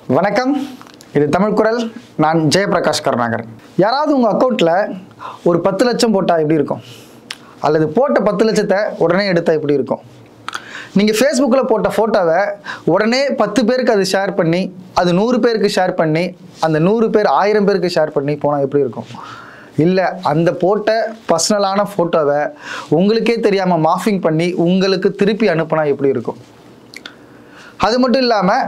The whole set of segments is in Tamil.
வணக்கம் இது தமிழ் குரல் நான் ஜெயபிரகாஷ் கருணாகரன் யாராவது உங்கள் அக்கௌண்ட்டில் ஒரு பத்து லட்சம் போட்டால் எப்படி இருக்கும் அல்லது போட்ட பத்து லட்சத்தை உடனே எடுத்தால் எப்படி இருக்கும் நீங்கள் ஃபேஸ்புக்கில் போட்ட ஃபோட்டோவை உடனே பத்து பேருக்கு அது ஷேர் பண்ணி அது நூறு பேருக்கு ஷேர் பண்ணி அந்த நூறு பேர் ஆயிரம் பேருக்கு ஷேர் பண்ணி போனால் எப்படி இருக்கும் இல்லை அந்த போட்ட பர்சனலான ஃபோட்டோவை உங்களுக்கே தெரியாமல் மாஃபிங் பண்ணி உங்களுக்கு திருப்பி அனுப்புனா எப்படி இருக்கும் அது மட்டும் இல்லாமல்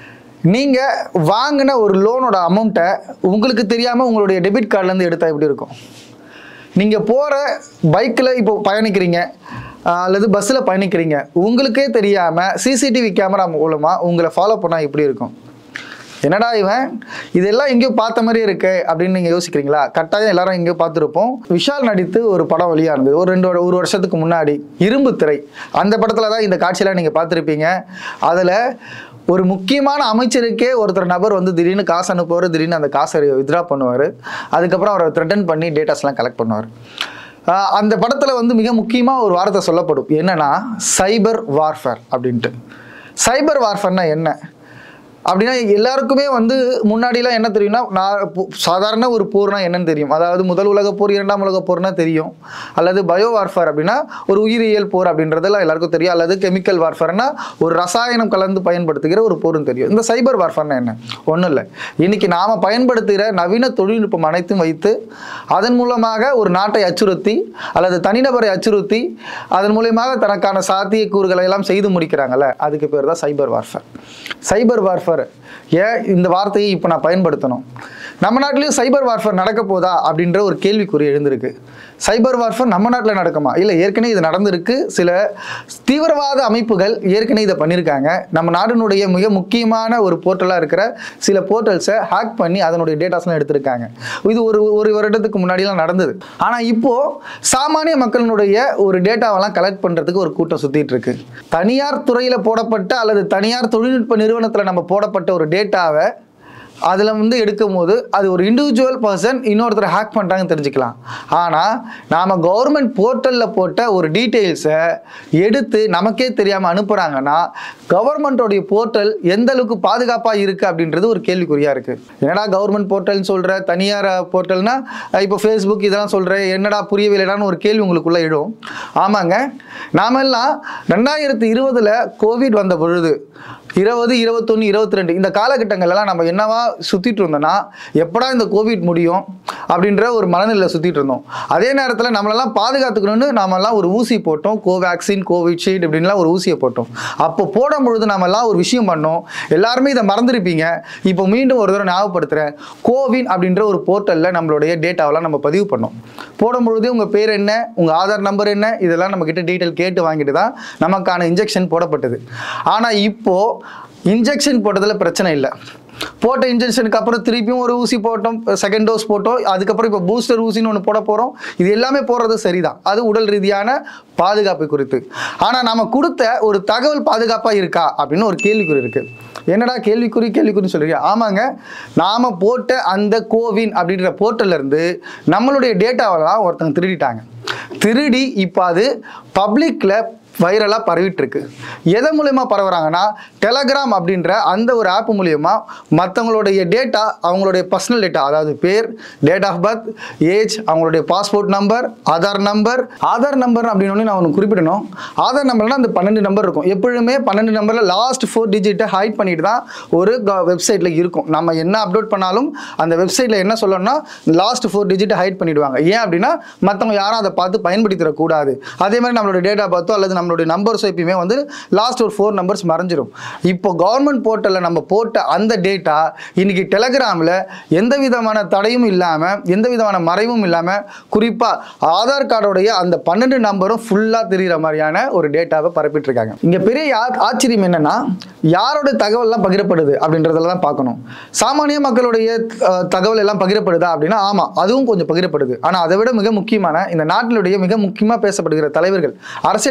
நீங்கள் வாங்கின ஒரு லோனோட அமௌண்ட்டை உங்களுக்கு தெரியாமல் உங்களுடைய டெபிட் கார்டுலேருந்து எடுத்தால் எப்படி இருக்கும் நீங்கள் போகிற பைக்கில் இப்போ பயணிக்கிறீங்க ஆஹ் அல்லது பஸ்ஸில் பயணிக்கிறீங்க உங்களுக்கே தெரியாமல் சிசிடிவி கேமரா மூலமாக உங்களை ஃபாலோ பண்ணால் எப்படி இருக்கும் என்னடா இவன் இதெல்லாம் எங்கேயோ பார்த்த மாதிரி இருக்கு அப்படின்னு நீங்கள் யோசிக்கிறீங்களா கட்டாயம் எல்லாரும் எங்கேயோ பார்த்துருப்போம் விஷால் நடித்து ஒரு படம் வெளியாக இருந்தது ஒரு ரெண்டு ஒரு வருஷத்துக்கு முன்னாடி இரும்பு திரை அந்த படத்தில் தான் இந்த காட்சியெல்லாம் நீங்கள் பார்த்துருப்பீங்க அதில் ஒரு முக்கியமான அமைச்சருக்கே ஒருத்தர் நபர் வந்து திடீர்னு காசு அனுப்புவார் திடீர்னு அந்த காசை வித்ரா பண்ணுவார் அதுக்கப்புறம் அவரை த்ரெட்டன் பண்ணி டேட்டாஸ்லாம் கலெக்ட் பண்ணுவார் ஆஹ் அந்த படத்தில் வந்து மிக முக்கியமாக ஒரு வார்த்தை சொல்லப்படும் என்னன்னா சைபர் வார்ஃபேர் அப்படின்ட்டு சைபர் வார்ஃபேர்னா என்ன அப்படின்னா எல்லாருக்குமே வந்து முன்னாடிலாம் என்ன தெரியும்னா நான் பு- சாதாரண ஒரு போர்னா என்னன்னு தெரியும் அதாவது முதல் உலக போர் இரண்டாம் உலக போர்னா தெரியும் அல்லது பயோ வார்ஃபேர் அப்படின்னா ஒரு உயிரியல் போர் அப்படின்றதெல்லாம் எல்லாருக்கும் தெரியும் அல்லது கெமிக்கல் வார்ஃபேர்னா ஒரு ரசாயனம் கலந்து பயன்படுத்துகிற ஒரு போர்னு தெரியும் இந்த சைபர் வார்ஃபேர்னா என்ன ஒன்றும் இல்லை இன்னைக்கு நாம பயன்படுத்துகிற நவீன தொழில்நுட்பம் அனைத்தும் வைத்து அதன் மூலமாக ஒரு நாட்டை அச்சுறுத்தி அல்லது தனிநபரை அச்சுறுத்தி அதன் மூலியமாக தனக்கான சாத்தியக்கூறுகளை எல்லாம் செய்து முடிக்கிறாங்கல்ல அதுக்கு பேர் தான் சைபர் வார்ஃபேர் சைபர் வார்ஃபேர் ஏன் இந்த வார்த்தையை இப்போ நான் பயன்படுத்தணும் நம்ம நாட்டிலையும் சைபர் வார்ஃபேர் நடக்க போதா அப்படின்ற ஒரு கேள்விக்குறி எழுந்திருக்கு சைபர் வார்ஃபேர் நம்ம நாட்டில் நடக்குமா இல்லை ஏற்கனவே இது நடந்திருக்கு சில தீவிரவாத அமைப்புகள் ஏற்கனவே இதை பண்ணியிருக்காங்க நம்ம நாட்டினுடைய மிக முக்கியமான ஒரு போர்ட்டலாக இருக்கிற சில போர்ட்டல்ஸை ஹேக் பண்ணி அதனுடைய டேட்டாஸ்லாம் எடுத்திருக்காங்க இது ஒரு ஒரு வருடத்துக்கு முன்னாடிலாம் நடந்தது ஆனால் இப்போ சாமானிய மக்களினுடைய ஒரு டேட்டாவெல்லாம் கலெக்ட் பண்ணுறதுக்கு ஒரு கூட்டம் சுற்றிட்டு இருக்கு தனியார் துறையில் போடப்பட்ட அல்லது தனியார் தொழில்நுட்ப நிறுவனத்தில் நம்ம போடப்பட்ட ஒரு டேட்டாவை அதில் வந்து எடுக்கும் போது அது ஒரு இண்டிவிஜுவல் பர்சன் இன்னொருத்தர் ஹேக் பண்ணுறாங்கன்னு தெரிஞ்சுக்கலாம் ஆனால் நாம் கவர்மெண்ட் போர்ட்டலில் போட்ட ஒரு டீட்டெயில்ஸை எடுத்து நமக்கே தெரியாமல் அனுப்புகிறாங்கன்னா கவர்மெண்ட்டோடைய போர்ட்டல் எந்த அளவுக்கு பாதுகாப்பாக இருக்குது அப்படின்றது ஒரு கேள்விக்குறியாக இருக்குது என்னடா கவர்மெண்ட் போர்ட்டல்னு சொல்கிற தனியார் போர்ட்டல்னா இப்போ ஃபேஸ்புக் இதெல்லாம் சொல்கிற என்னடா புரியவில்லைடான்னு ஒரு கேள்வி உங்களுக்குள்ளே எழும் ஆமாங்க நாமெல்லாம் ரெண்டாயிரத்தி இருபதில் கோவிட் வந்த பொழுது இருபது இருபத்தொன்று இருபத்தி ரெண்டு இந்த காலகட்டங்கள்லாம் நம்ம என்னவா சுற்றிட்டு இருந்தோம்னா எப்படா இந்த கோவிட் முடியும் அப்படின்ற ஒரு மனநிலையில் சுற்றிட்டு இருந்தோம் அதே நேரத்தில் நம்மளெல்லாம் பாதுகாத்துக்கணும்னு நாமெல்லாம் ஒரு ஊசி போட்டோம் கோவேக்சின் கோவிட்ஷீல்டு இப்படின்லாம் ஒரு ஊசியை போட்டோம் அப்போ போடும் பொழுது நாமெல்லாம் ஒரு விஷயம் பண்ணோம் எல்லாருமே இதை மறந்துருப்பீங்க இப்போ மீண்டும் ஒரு தடவை ஞாபகப்படுத்துகிறேன் கோவின் அப்படின்ற ஒரு போர்ட்டலில் நம்மளுடைய டேட்டாவெல்லாம் நம்ம பதிவு பண்ணோம் போடும் பொழுதே உங்கள் பேர் என்ன உங்கள் ஆதார் நம்பர் என்ன இதெல்லாம் நம்ம கிட்ட டீட்டெயில் கேட்டு வாங்கிட்டு தான் நமக்கான இன்ஜெக்ஷன் போடப்பட்டது ஆனால் இப்போ இன்ஜெக்ஷன் போட்டதில் பிரச்சனை இல்லை போட்ட இன்ஜெக்ஷனுக்கு அப்புறம் திருப்பியும் ஒரு ஊசி போட்டோம் செகண்ட் டோஸ் போட்டோம் அதுக்கப்புறம் இப்போ பூஸ்டர் ஊசின்னு ஒன்று போட போகிறோம் இது எல்லாமே போடுறது சரிதான் அது உடல் ரீதியான பாதுகாப்பு குறித்து ஆனால் நாம கொடுத்த ஒரு தகவல் பாதுகாப்பாக இருக்கா அப்படின்னு ஒரு கேள்விக்குறி இருக்கு என்னடா கேள்விக்குறி கேள்விக்குறின்னு சொல்றீங்க ஆமாங்க நாம போட்ட அந்த கோவின் அப்படின்ற போர்ட்டல்ல இருந்து நம்மளுடைய டேட்டாவெல்லாம் ஒருத்தங்க திருடிட்டாங்க திருடி இப்போ அது பப்ளிக்ல வைரலாக பரவிட்டு இருக்கு எதை மூலயமா பரவுறாங்கன்னா டெலகிராம் அப்படின்ற அந்த ஒரு ஆப் மூலியமா மற்றவங்களுடைய டேட்டா அவங்களுடைய பர்சனல் டேட்டா அதாவது பேர் டேட் ஆஃப் பர்த் ஏஜ் அவங்களுடைய passport number Aadhaar number Aadhaar number அப்படின்னு நான் ஒன்று குறிப்பிடணும் ஆதார் நம்பர்னா அந்த பன்னெண்டு நம்பர் இருக்கும் எப்பொழுதுமே பன்னெண்டு நம்பரில் லாஸ்ட் ஃபோர் டிஜிட்டை ஹைட் பண்ணிட்டு தான் ஒரு வெப்சைட்டில் இருக்கும் நம்ம என்ன அப்லோட் பண்ணாலும் அந்த வெப்சைட்டில் என்ன சொல்லணும்னா லாஸ்ட் ஃபோர் டிஜிட்டை ஹைட் பண்ணிடுவாங்க ஏன் அப்படின்னா மற்றவங்க யாரும் அதை பார்த்து பயன்படுத்திடக்கூடாது அதே மாதிரி நம்மளோட டேட்டா பார்த்தோ அல்லது நம்மளுடைய நம்பர்ஸோ எப்பயுமே வந்து லாஸ்ட் ஒரு ஃபோர் நம்பர்ஸ் மறைஞ்சிரும் இப்போ கவர்மெண்ட் போர்ட்டலில் நம்ம போட்ட அந்த டேட்டா இன்னைக்கு டெலகிராமில் எந்த விதமான தடையும் இல்லாமல் எந்த விதமான மறைவும் இல்லாமல் குறிப்பாக ஆதார் கார்டோடைய அந்த பன்னெண்டு நம்பரும் ஃபுல்லாக தெரிகிற மாதிரியான ஒரு டேட்டாவை பரப்பிட்டு இருக்காங்க இங்கே பெரிய ஆ- ஆச்சரியம் என்னன்னா யாரோட தகவல்லாம் பகிரப்படுது அப்படின்றதுல தான் பார்க்கணும் சாமானிய மக்களுடைய அஹ், தகவல் எல்லாம் பகிரப்படுதா அப்படின்னா ஆமாம் அதுவும் கொஞ்சம் பகிரப்படுது ஆனால் அதை விட மிக முக்கியமான இந்த நாட்டினுடைய மிக முக்கியமாக பேசப்படுகிற தலைவர்கள் அரசியல் கட்சியில்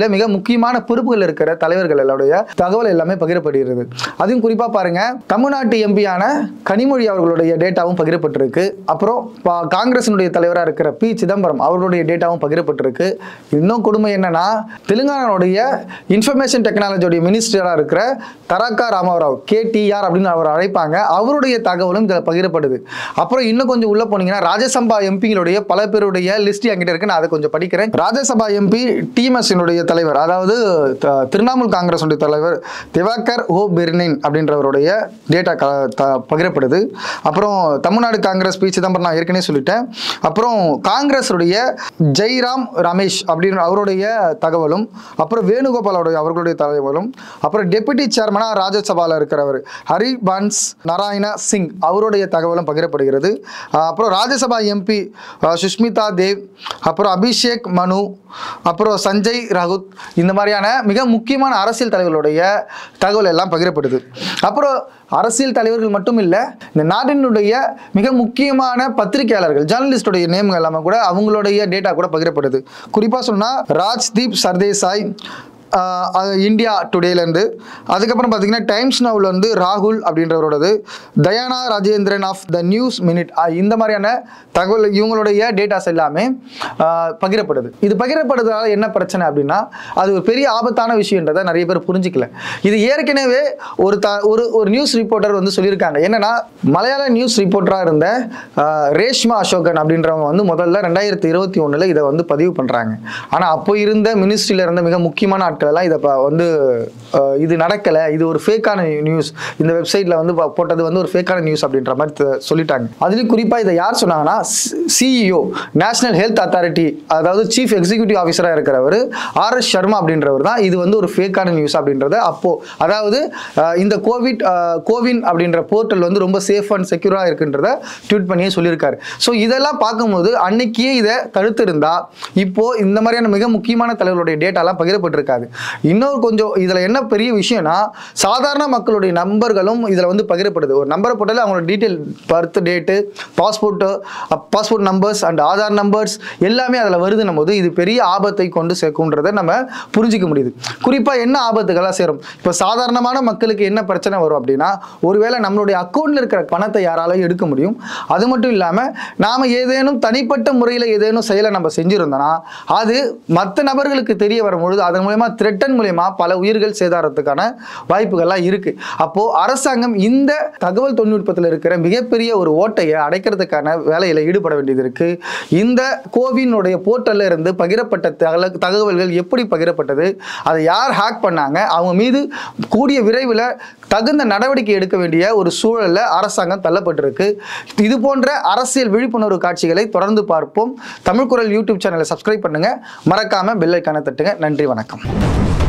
கட்சியில மிக முக்கியமான பொறுப்புகள் இருக்கிற தலைவர்களுடைய தகவல் எல்லாமே பகிரப்படுகிறது அதுவும் குறிப்பா பாருங்க தமிழ்நாட்டு எம்பியான கனிமொழி அவர்களுடைய டேட்டாவும் பகிரப்பட்டிருக்கு அப்புறம் பா- காங்கிரசினுடைய தலைவராக இருக்கிற பி சிதம்பரம் அவர்களுடைய டேட்டாவும் பகிரப்பட்டிருக்கு இன்னும் கொடுமை என்னன்னா தெலுங்கானாவுடைய இன்ஃபர்மேஷன் டெக்னாலஜியோடைய மினிஸ்டராக இருக்கிற தரக்கா ராமராவ் கேடிஆர் அப்படின்னு அவர் அழைப்பாங்க அவருடைய தகவலும் இதில் பகிரப்படுது அப்புறம் இன்னும் கொஞ்சம் உள்ள போனீங்கன்னா ராஜ்யசபா எம்பிங்களுடைய பல பேருடைய லிஸ்ட் என்கிட்ட இருக்கு நான் அதை கொஞ்சம் படிக்கிறேன் ராஜ்யசபா எம்பி டிஎம்எஸ்னுடைய தலைவர் அதாவது த- திரிணாமுல் காங்கிரஸுடைய தலைவர் திவாகர் ஓ பிர்னின் அப்படின்றவருடைய டேட்டா பகிரப்படுது அப்புறம் தமிழ்நாடு காங்கிரஸ் பி சிதம்பரம் நான் ஏற்கனவே சொல்லிட்டேன் அப்புறம் காங்கிரஸுடைய ஜெய்ராம் ரமேஷ் அப்படின்னு அவருடைய தகவலும் அப்புறம் வேணுகோபாலோடைய அவர்களுடைய தகவலும் அப்புறம் டெபுட்டி சேர்மனாக ராஜ்யசபாவில் இருக்கிறவர் ஹரிபன்ஸ் நாராயண சிங் அவருடைய தகவலும் பகிரப்படுகிறது அஹ் அப்புறம் ராஜ்யசபா எம்பி சுஷ்மிதா தேவ் அப்புறம் அபிஷேக் மனு அப்புறம் சஞ்சய் ரகுத் இந்த மாதிரியான மிக முக்கியமான அரசியல் தலைவர்களுடைய தகவல் எல்லாம் பகிரப்படுது அப்புறம் அரசியல் தலைவர்கள் மட்டும் இல்லை இந்த நாட்டினுடைய மிக முக்கியமான பத்திரிகையாளர்கள் ஜேர்னலிஸ்டுடைய நேம்கள் எல்லாமே கூட அவங்களுடைய டேட்டா கூட பகிரப்படுது குறிப்பாக சொன்னால் ராஜ்தீப் சர்தேசாய் ஆஹ் அது இந்தியா டுடேலேருந்து அதுக்கப்புறம் பார்த்தீங்கன்னா டைம்ஸ் நவுல வந்து ராகுல் அப்படின்றவரோடது Dayana Rajendran of the News Minute இந்த மாதிரியான தகவல் இவங்களுடைய டேட்டாஸ் எல்லாமே ஆஹ் பகிரப்படுது இது பகிரப்படுறதால என்ன பிரச்சனை அப்படின்னா அது ஒரு பெரிய ஆபத்தான விஷயன்றதை நிறைய பேர் புரிஞ்சிக்கல இது ஏற்கனவே ஒரு த ஒரு ஒரு நியூஸ் ரிப்போர்ட்டர் வந்து சொல்லியிருக்காங்க என்னன்னா மலையாள நியூஸ் ரிப்போர்ட்டராக இருந்த ஆஹ் ரேஷ்மா அசோகன் அப்படின்றவங்க வந்து முதல்ல ரெண்டாயிரத்தி இருபத்தி ஒன்றில் இதை வந்து பதிவு பண்ணுறாங்க ஆனால் அப்போ இருந்த மினிஸ்ட்ரியில் இருந்த மிக முக்கியமான ஆட்கள் எல்லாம் இதை ப- வந்து ஆஹ் இது நடக்கலை இது ஒரு ஃபேக்கான நியூஸ் இந்த வெப்சைட்டில் வந்து ப- போட்டது வந்து ஒரு ஃபேக்கான நியூஸ் அப்படின்ற மாதிரி த- சொல்லிட்டாங்க அதுலேயும் குறிப்பாக இதை யார் சொன்னாங்கன்னா சிஇஓ நேஷனல் ஹெல்த் அத்தாரிட்டி அதாவது சீஃப் எக்ஸிக்யூட்டிவ் ஆஃபீஸராக இருக்கிறவர் ஆர் எஸ் சர்மா அப்படின்றவர் தான் இது வந்து ஒரு ஃபேக்கான நியூஸ் அப்படின்றத அப்போ அதாவது ஆஹ் இந்த கோவிட் ஆஹ் கோவின் அப்படின்ற போர்ட்டல் வந்து ரொம்ப சேஃப் அண்ட் செக்யூராக இருக்குன்றத ட்வீட் பண்ணியே சொல்லியிருக்காரு ஸோ இதெல்லாம் பார்க்கும்போது அன்னைக்கே இதை தடுத்திருந்தா இப்போ இந்த மாதிரியான மிக முக்கியமான தலைவர்களுடைய டேட்டாலாம் பகிரப்பட்டிருக்காது இன்னொரு கொஞ்சம் இதில் என்ன பெரிய விஷயம்னா சாதாரண மக்களுடைய நம்பர்களும் இதில் வந்து பகிரப்படுது ஒரு நம்பரை போட்டாலே அவங்களோட detail birth date passport passport numbers and Aadhaar numbers எல்லாமே அதில் வருதுன்னும் போது இது பெரிய ஆபத்தை கொண்டு சேர்க்கும்ன்றதை நம்ம புரிஞ்சிக்க முடியுது குறிப்பாக என்ன ஆபத்துகளாக சேரும் இப்போ சாதாரணமான மக்களுக்கு என்ன பிரச்சனை வரும் அப்படின்னா ஒருவேளை நம்மளுடைய அக்கௌண்ட்டில் இருக்கிற பணத்தை யாராலையும் எடுக்க முடியும் அது மட்டும் இல்லாமல் நாம் ஏதேனும் தனிப்பட்ட முறையில் ஏதேனும் செயலை நம்ம செஞ்சுருந்தோன்னா அது மற்ற நபர்களுக்கு தெரிய வரும்பொழுது அதன் மூலயமா த்ரெட்டன் மூலயமா பல உயிர்கள் சேதாரத்துக்கான வாய்ப்புகள்லாம் இருக்கு அப்போ அரசாங்கம் இந்த தகவல் தொழில்நுட்பத்தில் இருக்கிற மிகப்பெரிய ஒரு ஓட்டையை அடைக்கிறதுக்கான வேலையில் ஈடுபட வேண்டியது இருக்கு இந்த கோவினுடைய போர்ட்டல்ல இருந்து பகிரப்பட்ட தகவல் தகவல்கள் எப்படி பகிரப்பட்டது அதை யார் ஹேக் பண்ணாங்க அவங்க மீது கூடிய விரைவில் தகுந்த நடவடிக்கை எடுக்க வேண்டிய ஒரு சூழல்ல அரசாங்கம் தள்ளப்பட்டிருக்கு இது போன்ற அரசியல் விழிப்புணர்வு காட்சிகளை தொடர்ந்து பார்ப்போம் தமிழ் குரல் யூடியூப் சேனலை சப்ஸ்கிரைப் பண்ணுங்க மறக்காம பெல் ஐக்கானை தட்டுங்க நன்றி வணக்கம்